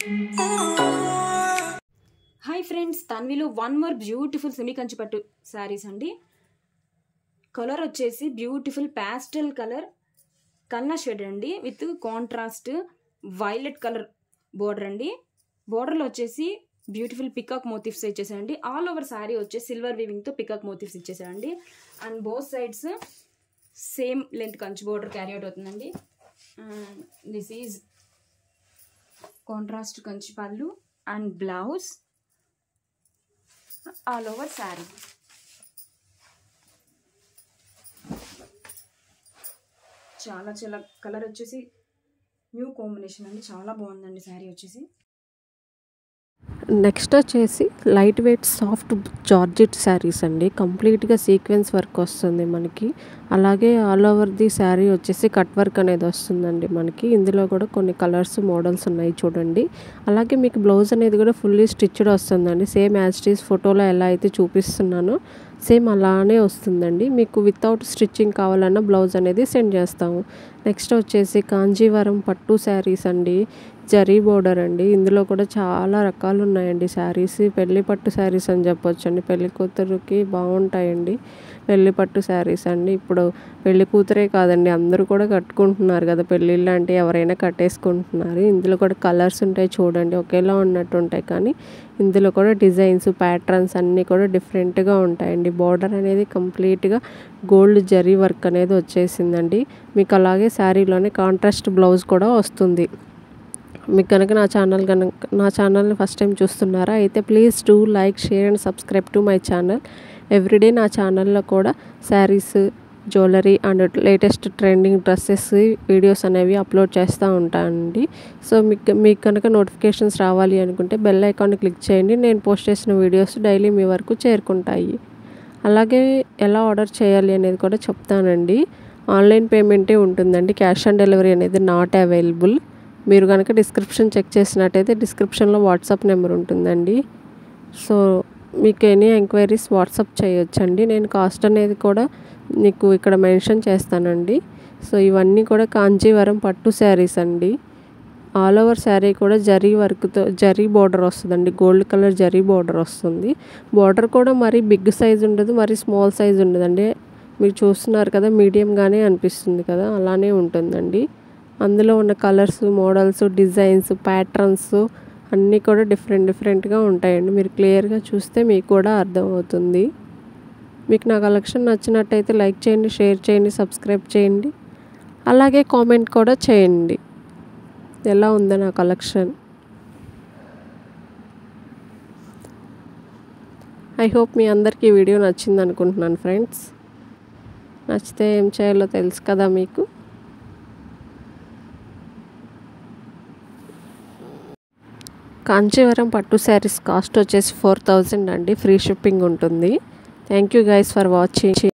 hi friends తన్విలో one more beautiful semi Kanchi పట్టు శారీస్ అండి కలర్ వచ్చేసి బ్యూటిఫుల్ ప్యాస్టల్ కలర్ కన్నా షేడ్ అండి with contrast violet colour border అండి బోర్డర్లో వచ్చేసి బ్యూటిఫుల్ పికాక్ మోటివ్స్ ఇచ్చేసారండి ఆల్ ఓవర్ శారీ వచ్చేసి సిల్వర్ వీవింగ్తో పికాక్ మోటివ్స్ ఇచ్చేసారండి and both sides same length Kanchi border carry out అవుతుందండి దిస్ ఈజ్ కాంట్రాస్ట్ కంచి పళ్ళు and blouse all over sari చాలా చాలా కలర్ వచ్చేసి న్యూ కాంబినేషన్ అండి చాలా బాగుందండి శారీ వచ్చేసి నెక్స్ట్ వచ్చేసి light weight soft georgette saris అండి కంప్లీట్గా సీక్వెన్స్ వర్క్ వస్తుంది మనకి అలాగే ఆల్ ఓవర్ ది శారీ వచ్చేసి కట్ వర్క్ అనేది వస్తుందండి మనకి ఇందులో కూడా కొన్ని కలర్స్ మోడల్స్ ఉన్నాయి చూడండి అలాగే మీకు బ్లౌజ్ అనేది కూడా ఫుల్లీ స్టిచ్డ్ వస్తుందండి సేమ్ యాజ్ టీస్ ఫోటోలో ఎలా అయితే చూపిస్తున్నానో సేమ్ అలానే వస్తుందండి మీకు వితౌట్ స్టిచ్చింగ్ కావాలన్నా బ్లౌజ్ అనేది సెండ్ చేస్తాము నెక్స్ట్ వచ్చేసి కాంజీవరం పట్టు శారీస్ అండి జరీ బోర్డర్ అండి ఇందులో కూడా చాలా రకాలు ఉన్నాయండి శారీస్ పెళ్లి పట్టు శారీస్ అని చెప్పొచ్చు అండి పెళ్లి కూతురుకి బాగుంటాయండి పెళ్లి పట్టు శారీస్ అండి ఇప్పుడు పెళ్లి కూతురే కాదండి అందరూ కూడా కట్టుకుంటున్నారు కదా పెళ్ళిళ్ళు అంటే ఎవరైనా కట్టేసుకుంటున్నారు ఇందులో కూడా కలర్స్ ఉంటాయి చూడండి ఒకేలా ఉన్నట్టు ఉంటాయి కానీ ఇందులో కూడా డిజైన్స్ ప్యాటర్న్స్ అన్నీ కూడా డిఫరెంట్గా ఉంటాయండి బార్డర్ అనేది కంప్లీట్గా గోల్డ్ జరీ వర్క్ అనేది వచ్చేసిందండి మీకు అలాగే శారీలోనే కాంట్రాస్ట్ బ్లౌజ్ కూడా వస్తుంది మీకు కనుక నా ఛానల్ కనుక నా ఛానల్ని ఫస్ట్ టైం చూస్తున్నారా అయితే please do like share and subscribe to my channel everyday నా ఛానల్లో కూడా saris jewellery and latest trending dresses videos అనేవి అప్లోడ్ చేస్తూ ఉంటానండి సో మీకు మీకు కనుక నోటిఫికేషన్స్ రావాలి అనుకుంటే బెల్ ఐకాన్ క్లిక్ చేయండి నేను పోస్ట్ చేసిన వీడియోస్ డైలీ మీ వరకు చేరుకుంటాయి అలాగే ఎలా ఆర్డర్ చేయాలి అనేది కూడా చెప్తానండి ఆన్లైన్ పేమెంటే ఉంటుందండి క్యాష్ ఆన్ డెలివరీ అనేది నాట్ అవైలబుల్ మీరు కనుక డిస్క్రిప్షన్ చెక్ చేసినట్టయితే డిస్క్రిప్షన్లో వాట్సాప్ నెంబర్ ఉంటుందండి సో మీకు ఎనీ ఎంక్వైరీస్ వాట్సాప్ చేయొచ్చండి నేను కాస్ట్ అనేది కూడా మీకు ఇక్కడ మెన్షన్ చేస్తానండి సో ఇవన్నీ కూడా కాంజీవరం పట్టు శారీస్ అండి ఆల్ ఓవర్ శారీ కూడా జరీ వర్క్తో జరీ బార్డర్ వస్తుందండి గోల్డ్ కలర్ జరీ బార్డర్ వస్తుంది బార్డర్ కూడా మరీ బిగ్ సైజ్ ఉండదు మరీ స్మాల్ సైజ్ ఉండదండి మీరు చూస్తున్నారు కదా మీడియంగానే అనిపిస్తుంది కదా అలానే ఉంటుందండి అందులో ఉన్న కలర్స్ మోడల్స్ డిజైన్స్ ప్యాటర్న్స్ అన్నీ కూడా డిఫరెంట్ డిఫరెంట్గా ఉంటాయండి మీరు క్లియర్గా చూస్తే మీకు కూడా అర్థమవుతుంది మీకు నా కలెక్షన్ నచ్చినట్టయితే లైక్ చేయండి షేర్ చేయండి సబ్స్క్రైబ్ చేయండి అలాగే కామెంట్ కూడా చేయండి ఎలా ఉందో నా కలెక్షన్ ఐ హోప్ మీ అందరికీ ఈ వీడియో నచ్చింది అనుకుంటున్నాను ఫ్రెండ్స్ నచ్చితే ఏం చేయాలో తెలుసు కదా మీకు కాంచీవరం పట్టు శారీస్ కాస్ట్ వచ్చేసి ఫోర్ థౌజండ్ అండి ఫ్రీ షిప్పింగ్ ఉంటుంది thank you guys for watching